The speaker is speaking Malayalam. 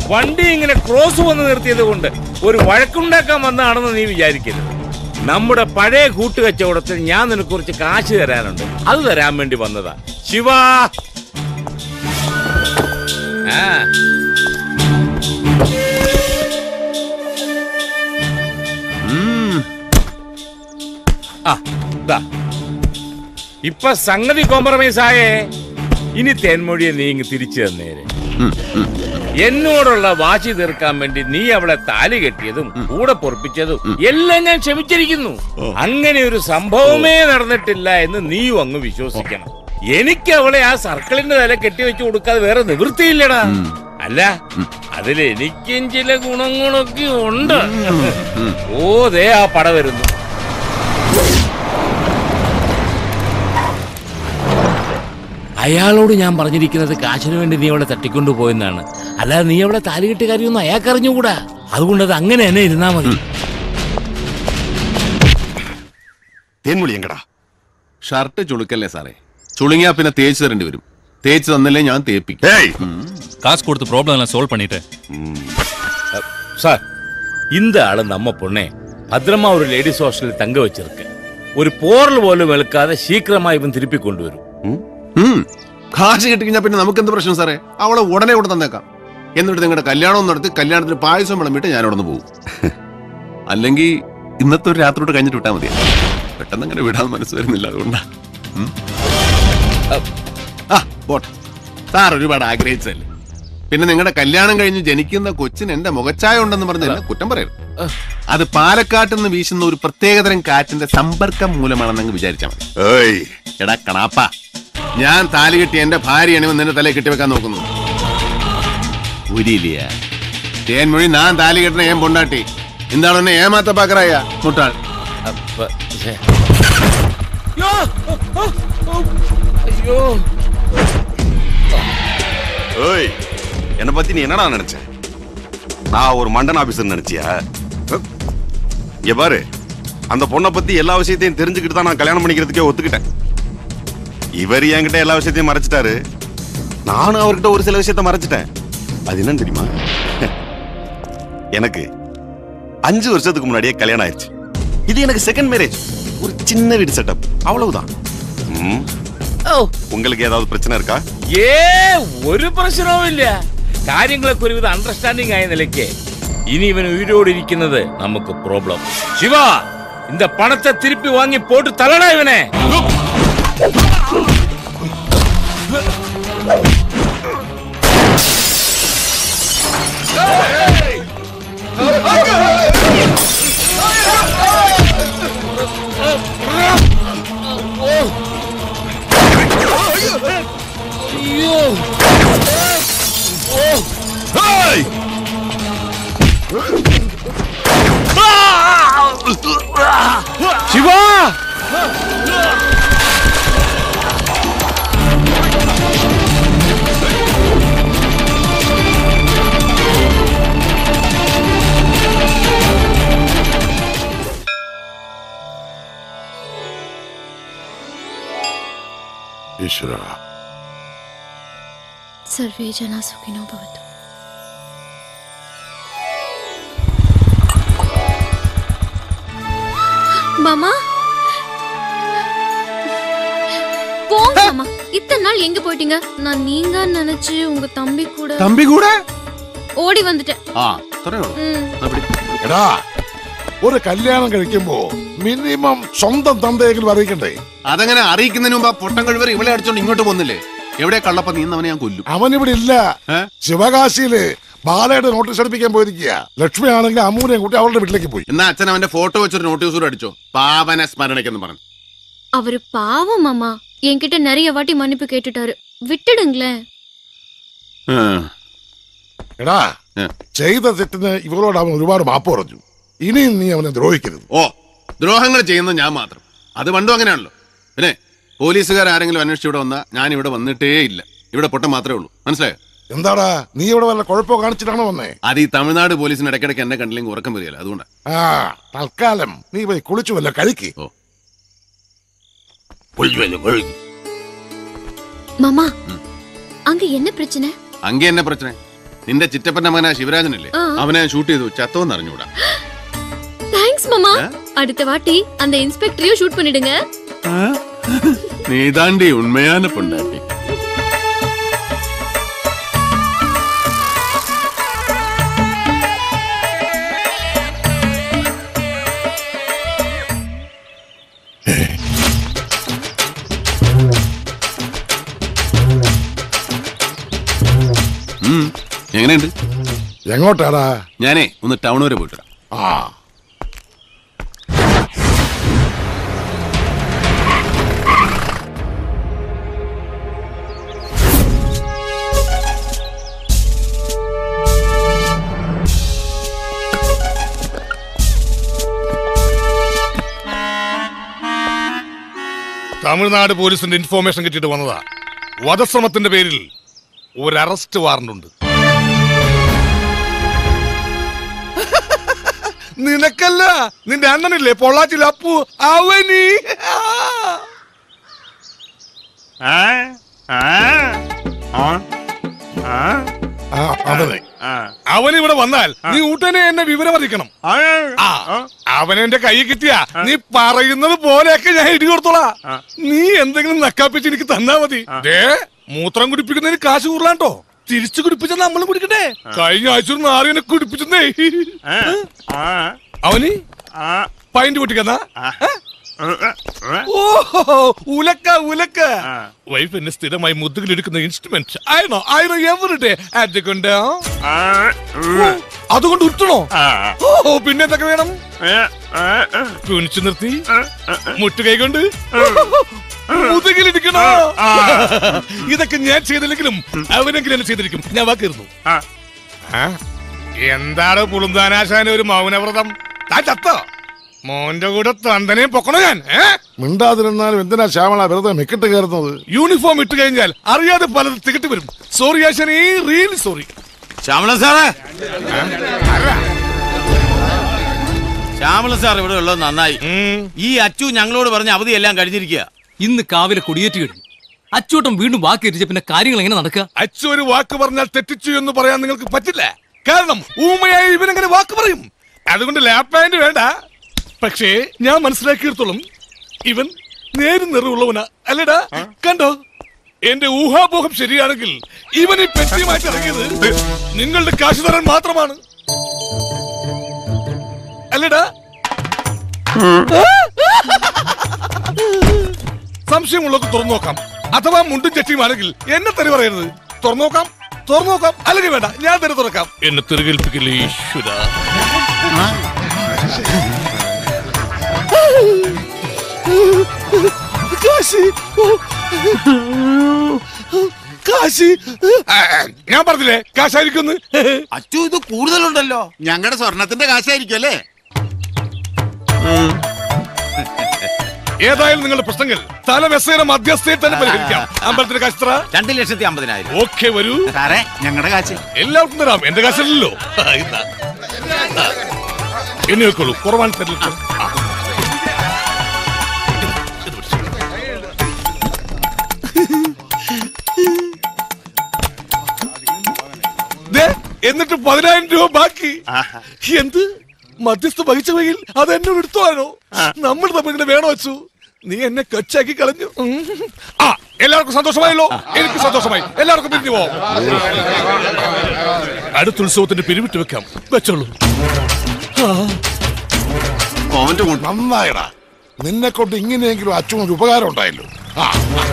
വണ്ടി ഇങ്ങനെ ക്രോസ് വന്ന് നിർത്തിയത് കൊണ്ട് ഒരു വഴക്കുണ്ടാക്കാൻ വന്നതാണെന്ന് നീ വിചാരിക്കരുത് നമ്മുടെ പഴയ കൂട്ടുകച്ചവടത്തിൽ ഞാൻ നിനക്ക് കുറച്ച് കാശ് തരാനുണ്ട് അത് തരാൻ വേണ്ടി വന്നതാ ശിവ ആ ആ ദാ. ഇപ്പൊ സംഗതി കോംപ്രമൈസ് ആയേ ഇനി തേൻമൊഴിയെ നീ ഇങ്ങ് തിരിച്ചു തന്നേരെ എന്നോടുള്ള വാശി തീർക്കാൻ വേണ്ടി നീ അവളെ താലി കെട്ടിയതും കൂടെ പൊറപ്പിച്ചതും എല്ലാം ഞാൻ ക്ഷമിച്ചിരിക്കുന്നു അങ്ങനെ ഒരു സംഭവമേ നടന്നിട്ടില്ല എന്ന് നീയും അങ്ങ് വിശ്വസിക്കണം എനിക്ക് അവളെ ആ സർക്കിളിന്റെ തല കെട്ടിവെച്ച് കൊടുക്കാതെ വേറെ നിവൃത്തിയില്ലടാ അല്ല അതിൽ എനിക്കും ചില ഗുണങ്ങളൊക്കെ ഉണ്ട് ഓ ദേ ആ പട വരുന്നു അയാളോട് ഞാൻ പറഞ്ഞിരിക്കുന്നത് കാശിന് വേണ്ടി നീ അവളെ തട്ടിക്കൊണ്ടു പോയെന്നാണ് അല്ലാതെ നീ അവളെ താലികെട്ട് കാര്യമൊന്നും അയാൾക്ക് അറിഞ്ഞുകൂടാ അതുകൊണ്ട് അത് അങ്ങനെ തന്നെ ഇരുന്നാ മതി തേൻമൊഴി എങ്കടാ ഷർട്ട് ചുളുക്കല്ലേ സാറേ ചുളുങ്ങിയാ പിന്നെ തേച്ച് തരേണ്ടി വരും തേച്ച് തന്നില്ലേ ഞാൻ തേപ്പിക്കും ஏய் காசு கொடுத்து ப்ராப்ளம் எல்லாம் சால்வ் பண்ணிட்டேன் சார் இந்த ஆளு நம்ம பொண்ணே பத்திரமா ஒரு லேடிஸ் ஹாஸ்டலில் தங்க வச்சிருக்கு ഒരു പോറൽ പോലും വെളുക്കാതെ ശീഘ്രമായി ഇവൻ തിരുപ്പി കൊണ്ടുവരും ഉം. കാശ് കിട്ടിക്കഴിഞ്ഞാൽ പിന്നെ നമുക്ക് എന്ത് പ്രശ്നം സാറേ അവളെ ഉടനെ ഇവിടെ തന്നേക്കാം എന്നിട്ട് നിങ്ങളുടെ കല്യാണം നടത്തി കല്യാണത്തിന് പായസം വിളമ്പിട്ട് ഞാൻ അവിടെ നിന്ന് പോകും അല്ലെങ്കിൽ ഇന്നത്തെ ഒരു രാത്രിയോട് കഴിഞ്ഞിട്ട് വിട്ടാൽ മതി പെട്ടെന്ന് അങ്ങനെ വിടാൻ മനസ്സ് വരുന്നില്ല അതുകൊണ്ടാ ഉം. ആ പോട്ടെ സാർ ഒരുപാട് ആഗ്രഹിച്ചല്ലേ പിന്നെ നിങ്ങളുടെ കല്യാണം കഴിഞ്ഞ് ജനിക്കുന്ന കൊച്ചിന് എന്റെ മുഖച്ചായ ഉണ്ടെന്ന് പറഞ്ഞ് എന്നെ കുറ്റം പറയരുത് അത് പാലക്കാട്ട് നിന്ന് വീശുന്ന ഒരു പ്രത്യേകതരം കാറ്റിന്റെ സമ്പർക്കം മൂലമാണെന്നങ്ങ് വിചാരിച്ചാൽ മതി ஏய் എടാ കണാപ്പ ഞാൻ താലി കെട്ടി എന്റെ ഭാര്യയാണ് നിന്റെ തലയിൽ കെട്ടിവെക്കാൻ നോക്കുന്നു ഉരിയില്ല തേൻമൊഴി ഞാൻ താലി കെട്ടണ ഏൻ പൊണ്ടാട്ടി എന്താണ് എന്നെ ഏമാത്ത പാക്കറായ മുട്ടാൾ അപ്പ- ഛെ. യ്യോ! ഓ, ഓ, അയ്യോ ஏய் என்னை பத்தி நீ என்னடா நினைச்ச நான் ஒரு மண்டன் ஆபீசர் நினைச்சியா அஹ்? இங்க பாரு அந்த பொண்ணை பத்தி எல்லா விஷயத்தையும் தெரிஞ்சுக்கிட்டு தான் நான் கல்யாணம் பண்ணிக்கிறதுக்கே ஒத்துக்கிட்டேன் இவர் என்கிட்ட எல்லா விஷயத்தையும் மறைச்சிட்டாரு நானும் அவர்கிட்ட ஒரு சில விஷயத்த மறைச்சிட்டேன் அது என்னன்னு தெரியுமா எனக்கு அஞ்சு வருஷத்துக்கு முன்னாடியே கல்யாணம் ஆயிடுச்சு இது எனக்கு செகண்ட் மேரேஜ் ஒரு சின்ன வீடு செட்டப் அவ்வளவுதான் ம். உங்களுக்கு ஏதாவது பிரச்சனை இருக்கா ഏ ഒരു പ്രശ്നവുമില്ല കാര്യങ്ങളൊക്കെ ഒരുവിധ അണ്ടർസ്റ്റാൻഡിംഗ് ആയ നിലയ്ക്ക് ഇനി ഇവൻ ഉയരോടിരിക്കുന്നത് നമുക്ക് പ്രോബ്ലം ശിവ இந்த പണത്തെ തിരുപ്പി വാങ്ങി പോട്ട് തള്ളണ ഇവനെ ശിവ ഈശ്വര സർവേ ജനാ സുഖിനോ ഭവതു மாமா போங்க மாமா இத்தனை நாள் எங்க போயிட்டீங்க நான் நீங்க நினைச்சு உங்க தம்பி கூட തമ്പി കൂടെ ஓடி வந்துட்டேன் ആ അത്രേ ഉള്ളൂ ம். அப்படி. എടാ ഒരു കല്യാണം കഴിക്കുമ്പോ മിനിമം സ്വന്തം തന്തയെങ്കിലും അറിയിക്കണ്ടേ അതങ്ങനെ അറിയിക്കുന്നതിന് മുമ്പ് ആ പൊട്ടം കഴിവർ ഇവളെ അടിച്ചോണ്ട് ഇങ്ങോട്ട് പോന്നില്ലേ എവിടെ കള്ളപ്പ നീന്നവനെ ഞാൻ കൊല്ലും അവൻ ഇവിടെ ഇല്ല ഏ? ശിവകാശിയില് ബാലയുടെ നോട്ടീസ് അടിപ്പിക്കാൻ പോയിരിക്കുക ലക്ഷ്മി ആണെങ്കിൽ അമ്മൂനെയും കൂട്ടി അവളുടെ വീട്ടിലേക്ക് പോയി എന്നാ അച്ഛൻ അവന്റെ ഫോട്ടോ വെച്ചൊരു നോട്ടീസ് കൂടെ അടിച്ചോ പാവന സ്മരണയ്ക്കെന്ന് പറഞ്ഞു அவரு பாவம் மாமா என்கிட்ட நிறைய வாட்டி மன்னிப்பு கேட்டுட்டாரு விட்டுடுங்களேன் എടാ ഏ. ചെയ്ത തെറ്റിന് ഇവളോട് അവൻ ഒരുപാട് മാപ്പ് പറഞ്ഞു ഇനിയും നീ അവനെ ദ്രോഹിക്കരുത് ഓ ദ്രോഹങ്ങൾ ചെയ്യുന്നത് ഞാൻ മാത്രം അത് പണ്ടും അങ്ങനെയാണല്ലോ പിന്നെ പോലീസുകാർ ആരെങ്കിലും അന്വേഷിച്ച് ഇവിടെ വന്നാൽ ഞാൻ ഇവിടെ വന്നിട്ടേ ഇല്ല ഇവിടെ പൊട്ടം മാത്രമേ ഉള്ളൂ മനസ്സിലായോ എന്താടാ നീ ഇവിടെ വല്ല കുഴപ്പമോ കാണിച്ചിട്ടാണോ വന്നേ അത് ഈ തമിഴ്നാട് പോലീസിന് ഇടയ്ക്കിടയ്ക്ക് എന്നെ കണ്ടില്ലെങ്കിൽ ഉറക്കം വരികയില്ല അതുകൊണ്ടാണ് ആ തൽക്കാലം നീ പോയി കുളിച്ചു വല്ല കഴിക്ക് ഓ மாமா அங்க என்ன பிரச்சனை அங்கே என்ன பிரச்சனை നിന്റെ ചിറ്റപ്പന്റെ മകനാ ശിവരാജനല്ലേ ആ. അവനെ ഷൂട്ട് ചെയ്തു ചത്തോന്ന് അറിഞ്ഞൂടാ தேங்க்ஸ் மாமா அடுத்த வாட்டி அந்த இன்ஸ்பெக்டரையும் ஷூட் பண்ணிடுங்க നീ താണ്ടി ഉണ്മയാന പൊണ്ടാട്ടി ഉം, എങ്ങനെയുണ്ട് എങ്ങോട്ടാടാ ഞാനേ ഒന്ന് ടൗൺ വരെ പോയിട്ട് വരാം. ആ തമിഴ്നാട് പോലീസിന്റെ ഇൻഫോർമേഷൻ കിട്ടിയിട്ട് വന്നതാ വധശ്രമത്തിന്റെ പേരിൽ ഒരു അറസ്റ്റ് വാറണ്ട് ഉണ്ട് നിനക്കല്ല നിന്റെ അണ്ണനില്ലേ പൊള്ളാച്ചിൽ അപ്പു അവനി അവൻ ഇവിടെ വന്നാൽ നീ ഉടനെ എന്നെ വിവരം അറിയിക്കണം ആ, അവൻ എന്റെ കൈ കിട്ടിയ നീ പറയുന്നത് പോലെയൊക്കെ ഞാൻ ഇടി കൊടുത്തോളാ നീ എന്തെങ്കിലും നക്കാപ്പിച്ച് എനിക്ക് തന്നാ മതി ദേ മൂത്രം കുടിപ്പിക്കുന്നതിന് കാശ് കൂടുതലാട്ടോ തിരിച്ചു കുടിപ്പിച്ച നമ്മളും കുടിക്കട്ടെ കഴിഞ്ഞ ആഴ്ച ഒരു നാറിയനെ കുടിപ്പിച്ചെന്നേ അവന് പൈന്റ് പൊട്ടിക്കന്നാ ഓഹോ ഉലക്ക ഉലക്ക വൈഫ് എന്നെ സ്ഥിരമായി മുതുകിലെടുക്കുന്ന ഇൻസ്ട്രുമെന്റ് ആയിരുന്നോ ആയിരുന്നോ എവരുടെ അതുകൊണ്ട് അതുകൊണ്ട് ഉരുട്ടണോ ഓ പിന്നെ എന്തൊക്കെ വേണം കുനിച്ചു നിർത്തി മുട്ടുകൈ കൊണ്ട് മുതുകിലിരിക്കണോ ഇതൊക്കെ ഞാൻ ചെയ്തില്ലെങ്കിലും അവനെങ്കിലും എന്നെ ചെയ്തിരിക്കും ഞാൻ വാക്കിരുന്നു ആ? എന്താണ് പുളുന്താനാശാന ഒരു മൗനവ്രതം താൻ ചത്തോ മോന്റെ കൂടെ തന്തനെയും പൊക്കണോ ഞാൻ മിണ്ടാതിരുന്നാലും എന്തിനാ ശ്യാമള വെറുതെ മെക്കിട്ട് കയറുന്നത് യൂണിഫോം ഇട്ട് കഴിഞ്ഞാൽ അറിയാതെ പലത് തികട്ടി വരും സോറി ആശാനെ റിയലി സോറി ശ്യാമള സാറേ ശ്യാമള സാർ ഇവിടെ ഉള്ളത് നന്നായി ഈ അച്ചു ഞങ്ങളോട് പറഞ്ഞ അവധി എല്ലാം കഴിഞ്ഞിരിക്കുക ഇന്ന് കാവിലെ കൊടിയേറ്റ് കഴിഞ്ഞു അച്ചോട്ടം വീണ്ടും വാക്കേറ്റിച്ച പിന്നെ കാര്യങ്ങൾ എങ്ങനെ നടക്കുക അച്ചു ഒരു വാക്ക് പറഞ്ഞാൽ തെറ്റിച്ചു എന്ന് പറയാൻ നിങ്ങൾക്ക് പറ്റില്ല കാരണം ഊമയായി ഇവനെങ്ങനെ വാക്ക് പറയും അതുകൊണ്ട് ലാപ്പ് പാന്റ് വേണ്ട പക്ഷേ ഞാൻ മനസ്സിലാക്കിയെടുത്തോളം ഇവൻ നേരും നിറവുള്ളവനാ അല്ലടാ കണ്ടോ എന്റെ ഊഹാപോഹം ശരിയാണെങ്കിൽ ഇവൻ ഈ പെട്ടിയുമായിട്ട് ഇറങ്ങിയത് നിങ്ങളുടെ കാശ് തരാൻ മാത്രമാണ് അല്ലടാ സംശയമുള്ളവർക്ക് തുറന്നു നോക്കാം അഥവാ മുണ്ടും ചട്ടിയുമാണെങ്കിൽ എന്നെ തെറി പറയരുത് തുറന്നു നോക്കാം തുറന്നു നോക്കാം അല്ലെങ്കിൽ വേണ്ട ഞാൻ തെറി തുറക്കാം എന്നെ തെറികേൽപ്പിക്കില്ലേ ഈശ്വര കാശി കാശി ഞാൻ പറഞ്ഞില്ലേ കാശായിരിക്കുന്നു അച്ചു ഇത് കൂടുതലുണ്ടല്ലോ ഞങ്ങളുടെ സ്വർണത്തിന്റെ കാശായിരിക്കും അല്ലേ ഏതായാലും നിങ്ങളുടെ പ്രശ്നങ്ങൾ തല മെസ്സേന മധ്യസ്ഥയിൽ തന്നെ പരിഹരിക്കാം അമ്പലത്തിന്റെ കാശ് എത്ര രണ്ട് ലക്ഷത്തി അമ്പതിനായിരം ഓക്കെ വരൂ സാറേ ഞങ്ങളുടെ കാശ് എല്ലാവർക്കും തരാം എന്റെ കാശല്ലല്ലോ ഇതാ. എണ്ണി വെക്കോളൂ കുറവാണ് തരില്ല ദേ, എന്നിട്ട് പതിനായിരം രൂപ ബാക്കി എന്ത് മധ്യസ്ഥ വഹിച്ച വകയിൽ അത് എന്നോട് എടുത്തോളാനോ നമ്മൾ തമ്മിൽ ഇങ്ങനെ വേണോ വെച്ചു നീ എന്നെ കൊച്ചാക്കി കളഞ്ഞു ഉം. ആ എല്ലാവർക്കും സന്തോഷമായല്ലോ എനിക്ക് സന്തോഷമായി എല്ലാവർക്കും പിരിഞ്ഞു പോവാം അടുത്ത ഉത്സവത്തിന്റെ പിരിവിട്ട് വെക്കാം വെച്ചോളൂ അവന്റെ മുട്ട നന്നായടാ നിന്നെ കൊണ്ട് ഇങ്ങനെയെങ്കിലും അച്ഛനൊരു ഉപകാരം ഉണ്ടായല്ലോ ആ